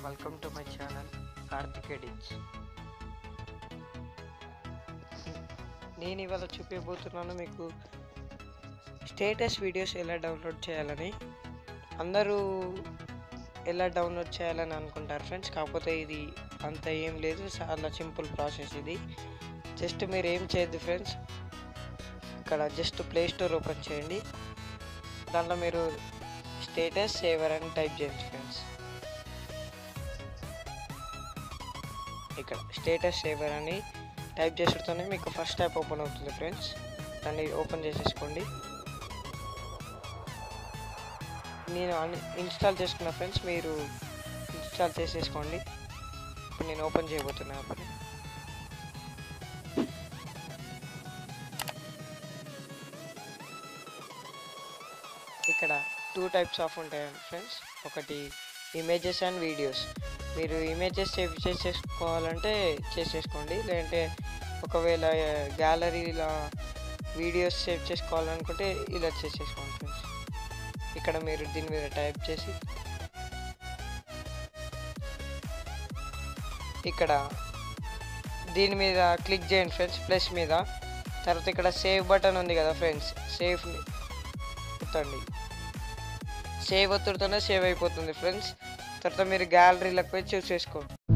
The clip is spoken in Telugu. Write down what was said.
welcome to my channel Karthik edits నేను ఇవాళ చూపించబోతున్నాను మీకు స్టేటస్ వీడియోస్ ఎలా డౌన్లోడ్ చేయాలని అందరూ ఎలా డౌన్లోడ్ చేయాలని అనుకుంటారు ఫ్రెండ్స్ కాకపోతే ఇది అంత ఏం లేదు చాలా సింపుల్ ప్రాసెస్ ఇది జస్ట్ మీరు ఏం చేయొద్దు ఫ్రెండ్స్ ఇక్కడ జస్ట్ ప్లే స్టోర్ ఓపెన్ చేయండి దాంట్లో మీరు స్టేటస్ సేవర్ అని టైప్ చేయండి ఫ్రెండ్స్ ఇక్కడ స్టేటస్ సేవర్ అని టైప్ చేసుడుతోనే మీకు ఫస్ట్ టైప్ ఓపెన్ అవుతుంది ఫ్రెండ్స్ దాన్ని ఓపెన్ చేసేసుకోండి నేను ఇన్స్టాల్ చేసుకున్న ఫ్రెండ్స్ మీరు ఇన్స్టాల్ చేసేసుకోండి ఇప్పుడు నేను ఓపెన్ చేయబోతున్నా అప్పుడు ఇక్కడ టూ టైప్స్ ఆఫ్ ఉంటాయి ఫ్రెండ్స్ ఒకటి ఇమేజెస్ అండ్ వీడియోస్ మీరు ఇమేజెస్ సేవ్ చేసేసుకోవాలంటే చేసేసుకోండి లేదంటే ఒకవేళ గ్యాలరీలో వీడియోస్ సేవ్ చేసుకోవాలనుకుంటే ఇలా చేసేసుకోండి ఫ్రెండ్స్ ఇక్కడ మీరు దీని మీద టైప్ చేసి ఇక్కడ దీని మీద క్లిక్ చేయండి ఫ్రెండ్స్ ప్లస్ మీద తర్వాత ఇక్కడ సేవ్ బటన్ ఉంది కదా ఫ్రెండ్స్ సేవ్ ఒత్తండి సేవ్ ఒత్తుడితోనే సేవ్ అయిపోతుంది ఫ్రెండ్స్ తర్వాత మీరు గ్యాలరీలోకి పోయి చూస్ చేసుకోండి